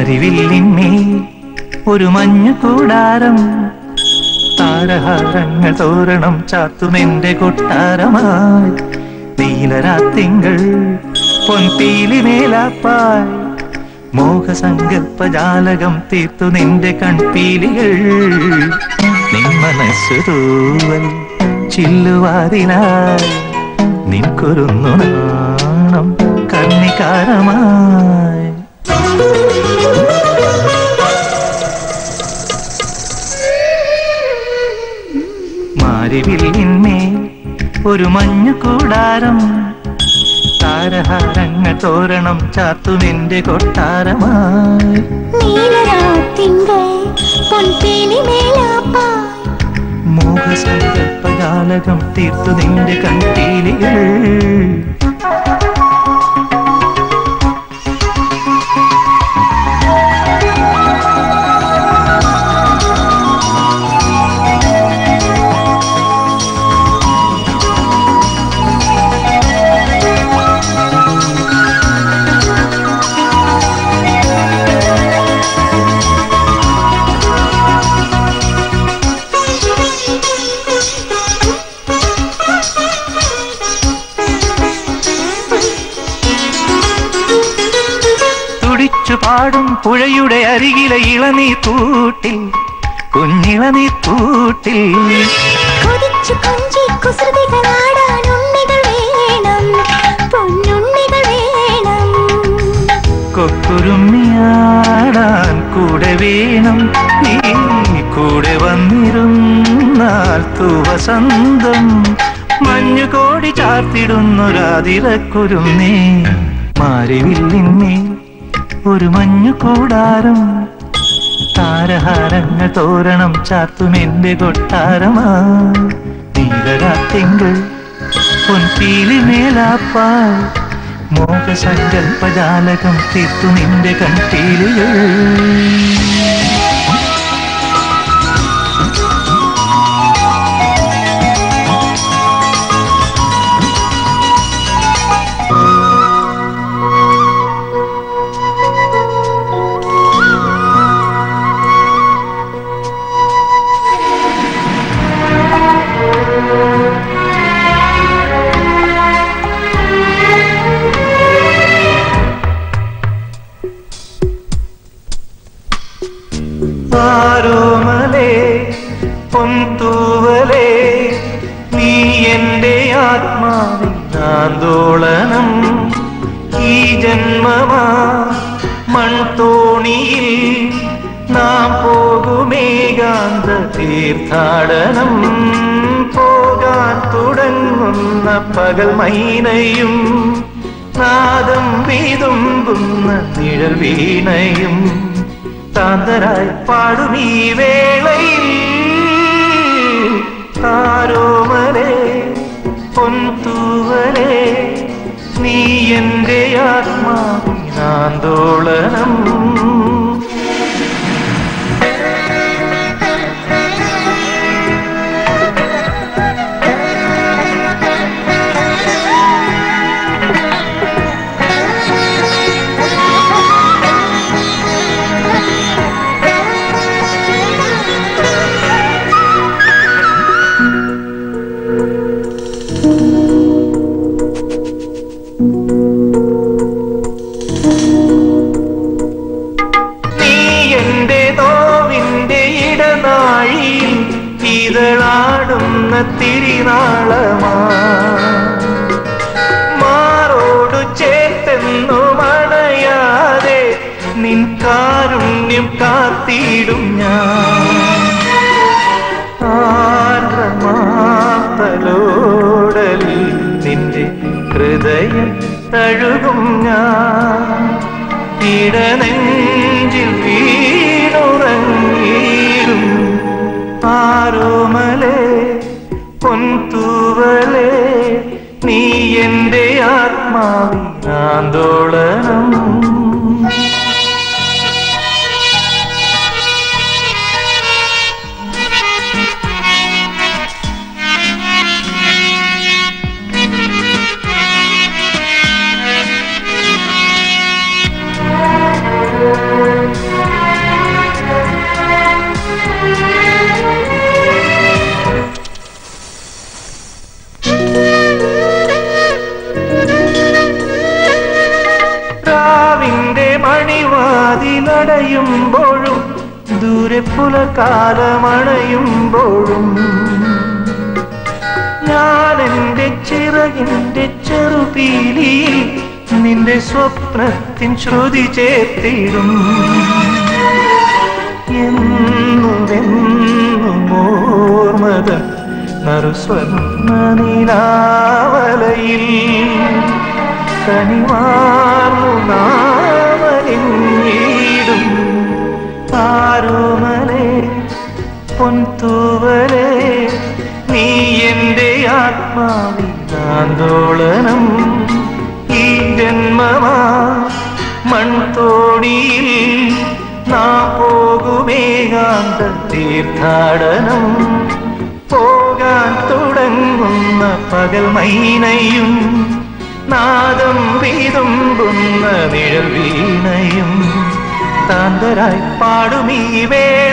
മാരിവില്ലിന്മേൽ ഒരു മഞ്ഞു കൂടാരം താരഹാരങ്ങൾ തോരണം ചാത്തുമെന്റെ കൊട്ടാരമായി നീലരാത്തിങ്കൾ പൊൻപീലി മേലാപ്പായി മോഹസങ്കൽപ്പജാലകം തീർത്തു നിന്റെ കൺപീലികൾ നിൻ മനസ്സു തൂവൽ ചില്ലുവാതിനായി നിൻകൊരുന്നു നാണം കർണികാരമായി മാരിവില്ലിന്മേൽ ഒരു മഞ്ഞു കൂടാരം താരഹാരങ്ങൾ തോരണം ചാത്തുമെന്റെ കൊട്ടാരമായി നീലരാത്തിങ്കൾ പൊൻപേലി മേലാപ്പായ് മോഹസങ്കൽപ്പജാലകം തീർത്തു നിന്റെ കൺപീലികൾ തുടിച്ചു പാടും പുഴയുടെ അരികിലെ ഇളനീ തൂട്ടിൽ കുഞ്ഞിളനീ തൂട്ടിൽ കൊതിച്ചു കൊഞ്ചി കുസൃതികളാടാൻ ഉണ്ണികൾ വേണം പൊന്നുണ്ണികൾ വേണം കൊക്കുരുമ്മിയാടാൻ കൂടെ വേണം നീ കൂടെ വന്നിരുന്നാൽ തൂവസന്തം മഞ്ഞുകോടി ചാർത്തിടുന്നൊരാതിരക്കുരുന്നേ മാരിവില്ലിന്മേൽ ഒരു മഞ്ഞു കൂടാരം താരഹാരങ്ങൾ തോരണം ചാത്തുമെന്റെ കൊട്ടാരമാ നീലരാത്തിങ്കൾ പൊൻപീലി മേലാപ്പാ മോഹസങ്കൽപ്പജാലകം തീർത്തു നിന്റെ കൺപീലികൾ ആരോമലേ പൊന്തൂവലേ നീ എന്റെ ആത്മാവിൻ ആന്തോളനം ഈ ജന്മമാ മൺതോണിയിൽ നാം പോകുമേകാന്ത തീർത്ഥാടനം പോകാൻ തുടങ്ങുന്ന പകൽ മൈനയും നാദം വീതുമ്പുന്ന നിഴൽ വീണയും താന്തരായി പാടും ഈ വേളയിൽ താരോമലേ പൊൻതൂവലേ നീ എന്റെ ആത്മാവിനാന്തോളനം നീ എന്റെ നോവിന്റെ ഇടനാഴിയിൽ ഇതളാടുന്ന തിരിനാളമാ മാറോടു ചേർത്തെന്നു മണയാതെ നിൻ കാരുണ്യം കാത്തിടും ഞാൻ ആർദ്രമാത്തലോടലിൽ നിന്റെ ഹൃദയം തഴുകും ഞാൻ ഇടനെഞ്ചിൽ വീണുറങ്ങിയിടും ആരോമലേ പൊൻതൂവലേ നീ എന്റെ ആത്മാവിനാന്തോളനം കരയുമ്പോഴും ദൂരെ പുലകാലമണയുമ്പോഴും ഞാൻ എൻ്റെ ചിറകിൻ്റെ ചെറുപീലിയിൽ നിന്റെ സ്വപ്നത്തിൻ ശ്രുതി ചേർത്തിടും എന്നുമെന്നും ഓർമ്മത നറുസ്വർണ്ണ നിലാവലയിൽ കനിമാർന്നു നാമലിഞ്ഞിടും ആരോമലേ പൊൻതൂവലേ നീ എൻ്റെ ആത്മാവിൽ ആന്തോളനം ഈ ജന്മമാ മൺതോണിയിൽ നാം പോകുമേകാന്ത തീർത്ഥാടനം പോകാൻ തുടങ്ങുന്ന പകൽ മൈനയും നാദം വീതുമ്പുന്ന നിഴൽ വീണയും താന്തരായി പാടുമീ വേള